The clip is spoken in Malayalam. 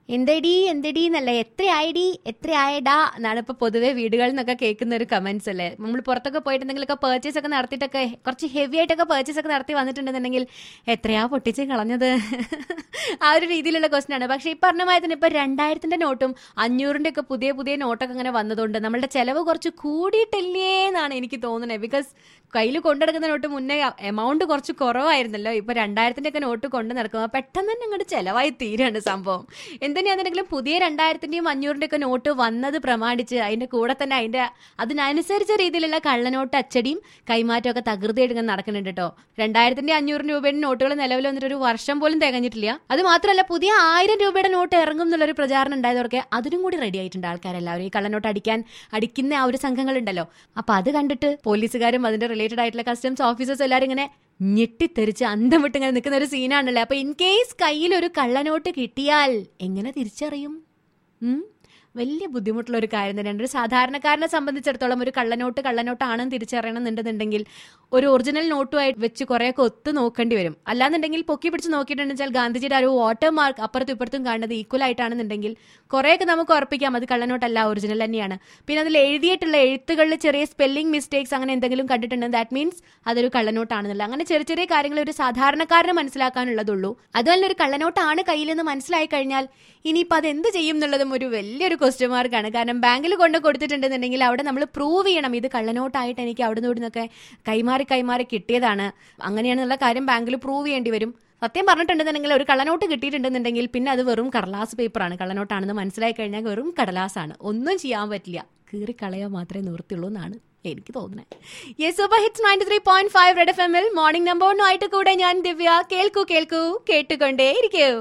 എന്തടി എന്തടി എന്നല്ല എത്രയായിടി എത്രയായടാ എന്നാണ് ഇപ്പൊ പൊതുവെ വീടുകളിൽ നിന്നൊക്കെ കേൾക്കുന്ന ഒരു കമന്റ്സ് അല്ലേ നമ്മൾ പുറത്തൊക്കെ പോയിട്ട് എന്തെങ്കിലുമൊക്കെ പർച്ചേസ് ഒക്കെ നടത്തിയിട്ടൊക്കെ കുറച്ച് ഹെവി ആയിട്ടൊക്കെ പർച്ചേസ് ഒക്കെ നടത്തി വന്നിട്ടുണ്ടെന്നുണ്ടെങ്കിൽ എത്രയാ പൊട്ടിച്ച് കളഞ്ഞത് ആ ഒരു രീതിയിലുള്ള ക്വസ്റ്റൻ ആണ് പക്ഷേ ഈ പറഞ്ഞ മാതിരി തന്നെ ഇപ്പൊ രണ്ടായിരത്തിന്റെ നോട്ടും അഞ്ഞൂറിന്റെ ഒക്കെ പുതിയ പുതിയ നോട്ടൊക്കെ അങ്ങനെ വന്നതുകൊണ്ട് നമ്മളുടെ ചെലവ് കുറച്ച് കൂടിയിട്ടില്ലേ എന്നാണ് എനിക്ക് തോന്നുന്നത് ബിക്കോസ് കയ്യിൽ കൊണ്ടെടുക്കുന്ന നോട്ട് മുന്നേ എമൗണ്ട് കുറച്ച് കുറവായിരുന്നല്ലോ ഇപ്പൊ രണ്ടായിരത്തിന്റെ ഒക്കെ നോട്ട് കൊണ്ട് നടക്കുമ്പോൾ പെട്ടെന്ന് തന്നെ അങ്ങോട്ട് ചെലവായി തീരാണ് സംഭവം എന്തിനാണെന്നുണ്ടെങ്കിലും പുതിയ രണ്ടായിരത്തിന്റെയും അഞ്ഞൂറിന്റെ ഒക്കെ നോട്ട് വന്നത് പ്രമാണിച്ച് അതിന്റെ കൂടെ തന്നെ അതിന്റെ അതിനനുസരിച്ച രീതിയിലുള്ള കള്ളനോട്ട് അച്ചടിയും കൈമാറ്റം ഒക്കെ തകൃതിയായിട്ട് ഇങ്ങനെ നടക്കുന്നുണ്ട് കേട്ടോ രണ്ടായിരത്തിന്റെ അഞ്ഞൂറ് രൂപയുടെ നോട്ടുകൾ നിലവിൽ വന്നിട്ട് ഒരു വർഷം പോലും തികഞ്ഞിട്ടില്ല അത് മാത്രമല്ല പുതിയ ആയിരം രൂപയുടെ നോട്ട് ഇറങ്ങും എന്നുള്ളൊരു പ്രചാരണം ഉണ്ടായതോടെ അതിനും കൂടി റെഡി ആയിട്ടുണ്ട് ആൾക്കാരെല്ലാവരും ഈ കള്ളനോട്ട് അടിക്കാൻ അടിക്കുന്ന ആ ഒരു സംഘങ്ങളുണ്ടല്ലോ അപ്പൊ അത് കണ്ടിട്ട് പോലീസുകാരും അതിന്റെ റിലേറ്റഡ് ആയിട്ടുള്ള കസ്റ്റംസ് ഓഫീസേഴ്സ് എല്ലാവരും ഇങ്ങനെ ഞെട്ടിത്തെറിച്ച് അന്തം വിട്ട് ഇങ്ങനെ നിൽക്കുന്ന ഒരു സീനാണല്ലേ അപ്പൊ ഇൻ കേസ് കയ്യിൽ ഒരു കള്ളനോട്ട് കിട്ടിയാൽ എങ്ങനെ തിരിച്ചറിയും ഉം? വലിയ ബുദ്ധിമുട്ടുള്ള ഒരു കാര്യം തന്നെയാണ് ഒരു സാധാരണക്കാരനെ സംബന്ധിച്ചിടത്തോളം ഒരു കള്ളനോട്ട് കള്ളനോട്ടാണെന്ന് തിരിച്ചറിയണമെന്നുണ്ടെന്നുണ്ടെങ്കിൽ ഒരു ഒറിജിനൽ നോട്ടുമായിട്ട് വെച്ച് കുറേയൊക്കെ ഒത്തു നോക്കേണ്ടി വരും അല്ലാന്നുണ്ടെങ്കിൽ പൊക്കി പിടിച്ച് നോക്കിയിട്ടുണ്ടെങ്കിൽ ഗാന്ധിജിയുടെ ആ ഒരു വാട്ടർ മാർക്ക് അപ്പുറത്തും ഇപ്പുറത്തും കാണുന്നത് ഈക്വൽ ആയിട്ടാണെന്നുണ്ടെങ്കിൽ കുറേയൊക്കെ നമുക്ക് ഉറപ്പിക്കാം അത് കള്ളനോട്ടല്ല ഒറിജിനൽ തന്നെയാണ് പിന്നെ അതിൽ എഴുതിയിട്ടുള്ള എഴുത്തുകളിൽ ചെറിയ സ്പെല്ലിംഗ് മിസ്റ്റേക്സ് അങ്ങനെ എന്തെങ്കിലും കണ്ടിട്ടുണ്ടെങ്കിൽ ദാറ്റ് മീൻസ് അതൊരു കള്ളനോട്ടാണെന്നല്ല അങ്ങനെ ചെറിയ ചെറിയ കാര്യങ്ങൾ ഒരു സാധാരണക്കാരന് മനസ്സിലാക്കാനുള്ളതുള്ളൂ അതുപോലെ ഒരു കള്ളനോട്ടാണ് കയ്യിലെന്ന് മനസ്സിലായി കഴിഞ്ഞാൽ ഇനിയിപ്പോൾ അത് എന്ത് ചെയ്യും എന്നുള്ളതും ഒരു വലിയൊരു ക്വസ്റ്റ്യൻ മാർക്കാണ് കാരണം ബാങ്കിൽ കൊണ്ട് കൊടുത്തിട്ടുണ്ടെന്നുണ്ടെങ്കിൽ അവിടെ നമ്മൾ പ്രൂവ് ചെയ്യണം ഇത് കള്ളനോട്ടായിട്ട് എനിക്ക് അവിടെ നിന്ന് നിന്നൊക്കെ കൈമാറി കൈമാറി കിട്ടിയതാണ് അങ്ങനെയാണെന്നുള്ള കാര്യം ബാങ്കിൽ പ്രൂവ് ചെയ്യേണ്ടി വരും സത്യം പറഞ്ഞിട്ടുണ്ടെന്നുണ്ടെങ്കിൽ ഒരു കള്ളനോട്ട് കിട്ടിയിട്ടുണ്ടെന്നുണ്ടെങ്കിൽ പിന്നെ അത് വെറും കടലാസ് പേപ്പറാണ് കള്ളനോട്ടാണെന്ന് മനസ്സിലായി കഴിഞ്ഞാൽ വെറും കടലാസാണ് ഒന്നും ചെയ്യാൻ പറ്റില്ല കീറി കളയാൻ മാത്രമേ നിവൃത്തിയുള്ളൂ എന്നാണ് എനിക്ക് തോന്നുന്നത് yes super hits ninety three point five Red F എമ്മിൽ മോർണിംഗ് നമ്പർ ആയിട്ട് കൂടെ ഞാൻ ദിവ്യ കേൾക്കൂ കേൾക്കൂ കേട്ടുകൊണ്ടേ ഇരിക്കൂ